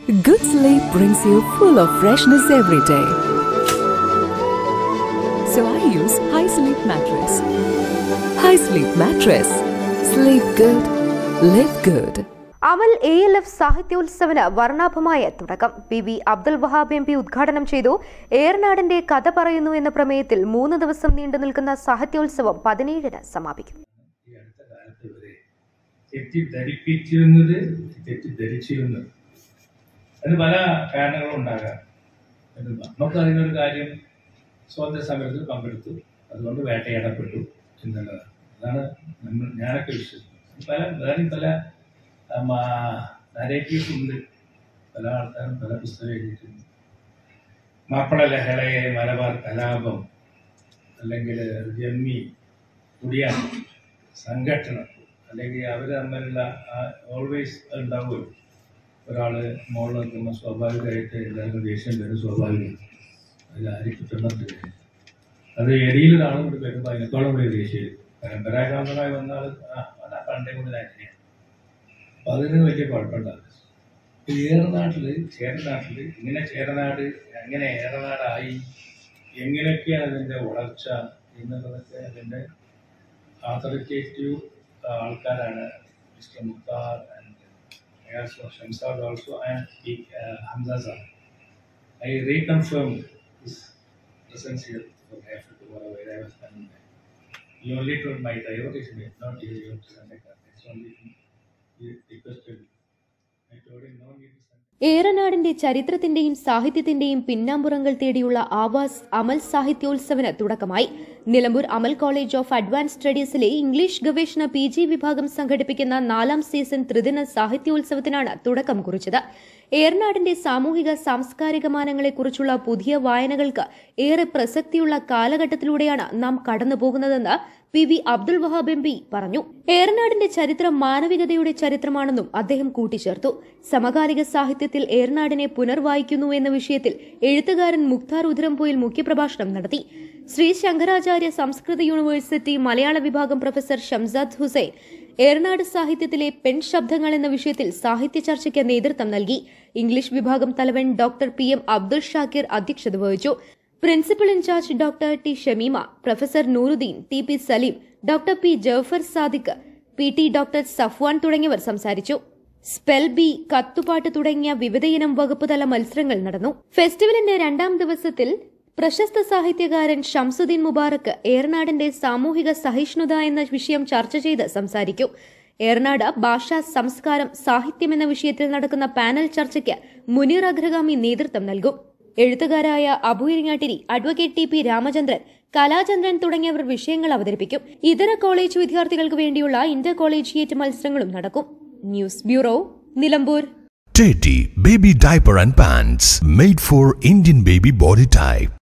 Good sleep brings you full of freshness every day. So I use High Sleep Mattress. High Sleep Mattress. Sleep good, live good. Amal A L F സാഹിത്യോത്സവന് വർണ്ണാഭമായ തുടക്കം P V Abdul Wahab M P ഉദ്ഘാടനം ചെയ്തു ഏറനാടിന്റെ കഥ പറയുന്നു എന്ന പ്രമേയത്തിൽ മൂന്ന് ദിവസം നീണ്ടു നിൽക്കുന്ന സാഹിത്യോത്സവം പതിനേഴിന് സമാപിക്കും ഈ അടുത്ത കാലത്ത് വരെ തെറ്റിദ്ധരിപ്പിച്ചിരുന്നത് തെറ്റിദ്ധരിച്ചിരുന്നത് അതിന് പല കാരണങ്ങളും ഉണ്ടാകാം അത് നമുക്ക് അതിനൊരു കാര്യം സ്വാതന്ത്ര്യ സമരത്തിൽ പങ്കെടുത്തു അതുകൊണ്ട് വേട്ടയാടപ്പെട്ടു എന്നുള്ളതാണ് അതാണ് നമ്മൾ ഞാനൊക്കെ വിശ്വസിക്കുന്നത് പല വേറെയും പല നരേറ്റീവ്സ് ഉണ്ട് പല ആൾക്കാരും പല പുസ്തകം എഴുതിയിട്ടുണ്ട് മാപ്പിള ലഹളയെ മലബാർ കലാപം അല്ലെങ്കിൽ ജന്മി കുടിയാൻ സംഘടനം അല്ലെങ്കിൽ അവർ തമ്മിലുള്ള ഓൾവേസ് ഉണ്ടാവുമല്ലോ ഒരാൾ മുകളിൽ നിൽക്കുമ്പോൾ സ്വാഭാവികമായിട്ട് എല്ലാവർക്കും ദേഷ്യം വരും സ്വാഭാവികം അതിൽ ആർക്ക് കിട്ടുന്നുണ്ട് അത് എടിയിൽ ഒരാളും കൂടി വരുമ്പോൾ അതിനേക്കാളും കൂടി ദേഷ്യം പരമ്പരാഗതമായി വന്നാൽ ആ അതാ പണ്ടേ മുതൽ അങ്ങനെയാണ് അപ്പം അതിന് വലിയ കുഴപ്പമുണ്ടാവില്ല ഏറനാട്ടിൽ ചേരനാട്ടിൽ ഇങ്ങനെ ചേരനാട് എങ്ങനെ ഏറനാടായി എങ്ങനെയൊക്കെയാണ് അതിൻ്റെ വളർച്ച എന്നുള്ളതൊക്കെ അതിൻ്റെ authoritative uh, ആൾക്കാരാണ് mister Mukhtar and Shamsad also and Hamsa sir I reconfirm his presence here for after tomorrow where I was coming back. He only told my driver is not here, you have to send a car. That's only he requested me. I told him no need to send ഏറനാടിന്റെ ചരിത്രത്തിന്റെയും സാഹിത്യത്തിന്റെയും പിന്നാമ്പുറങ്ങൾ തേടിയുള്ള ആവാസ് അമൽ സാഹിത്യോത്സവന് തുടക്കമായി Nilambur Amal college of advance സ്റ്റഡീസിലെ English ഗവേഷണ P G വിഭാഗം സംഘടിപ്പിക്കുന്ന നാലാം സീസൺ ത്രിദിന സാഹിത്യോത്സവത്തിനാണ് തുടക്കം കുറിച്ചത് ഏറനാടിന്റെ സാമൂഹിക സാംസ്കാരിക മാനങ്ങളെക്കുറിച്ചുള്ള പുതിയ വായനകൾക്ക് ഏറെ പ്രസക്തിയുള്ള കാലഘട്ടത്തിലൂടെയാണ് നാം കടന്നുപോകുന്നതെന്ന് P V Abdul Wahab M P പറഞ്ഞു ഏറനാടിന്റെ ചരിത്രം മാനവികതയുടെ ചരിത്രമാണെന്നും അദ്ദേഹം കൂട്ടിച്ചേർത്തു സമകാലിക സാഹിത്യത്തിൽ ഏറനാടിനെ പുനർവായിക്കുന്നു എന്ന വിഷയത്തിൽ എഴുത്തുകാരൻ മുക്താർ ഉധരംപൊയിൽ മുഖ്യപ്രഭാഷണം നടത്തി ശ്രീ ശങ്കരാചാര്യ സംസ്കൃത യൂണിവേഴ്സിറ്റി മലയാള വിഭാഗം പ്രൊഫസർ ഷംസാദ് ഹുസൈൻ ഏറനാട് സാഹിത്യത്തിലെ പെൺ ശബ്ദങ്ങൾ എന്ന വിഷയത്തിൽ സാഹിത്യ ചർച്ചയ്ക്ക് നേതൃത്വം നൽകി ഇംഗ്ലീഷ് വിഭാഗം തലവൻ doctor P M Abdul Shakir അധ്യക്ഷത വഹിച്ചു principal in charge doctor T Shamima professor Nooruddin T P Saleem doctor P Jafar Sadiq P T doctor Safwan തുടങ്ങിയവർ സംസാരിച്ചു സ്പെൽ ബി കത്തുപാട്ട് തുടങ്ങിയ വിവിധയിനം വകുപ്പ് തല മത്സരങ്ങൾ നടന്നു ഫെസ്റ്റിവലിന്റെ രണ്ടാം ദിവസത്തിൽ പ്രശസ്ത സാഹിത്യകാരൻ ഷംസുദ്ദീൻ മുബാറക്ക് ഏറനാടിന്റെ സാമൂഹിക സഹിഷ്ണുത എന്ന വിഷയം ചർച്ച ചെയ്ത് സംസാരിക്കും ഏറനാട് ഭാഷ സംസ്കാരം സാഹിത്യം എന്ന വിഷയത്തിൽ നടക്കുന്ന പാനൽ ചർച്ചയ്ക്ക് മുനീർ അഗ്രഗാമി നേതൃത്വം നൽകും എഴുത്തുകാരായ Abu Iringattiri advocate T P Ramachandran Kalachandran തുടങ്ങിയവർ വിഷയങ്ങൾ അവതരിപ്പിക്കും ഇതര കോളേജ് വിദ്യാർത്ഥികൾക്ക് വേണ്ടിയുള്ള ഇന്റർ കോളേജിയേറ്റ് മത്സരങ്ങളും നടക്കും news bureau Nilambur Teddy Baby Diaper and Pants made for Indian baby body type.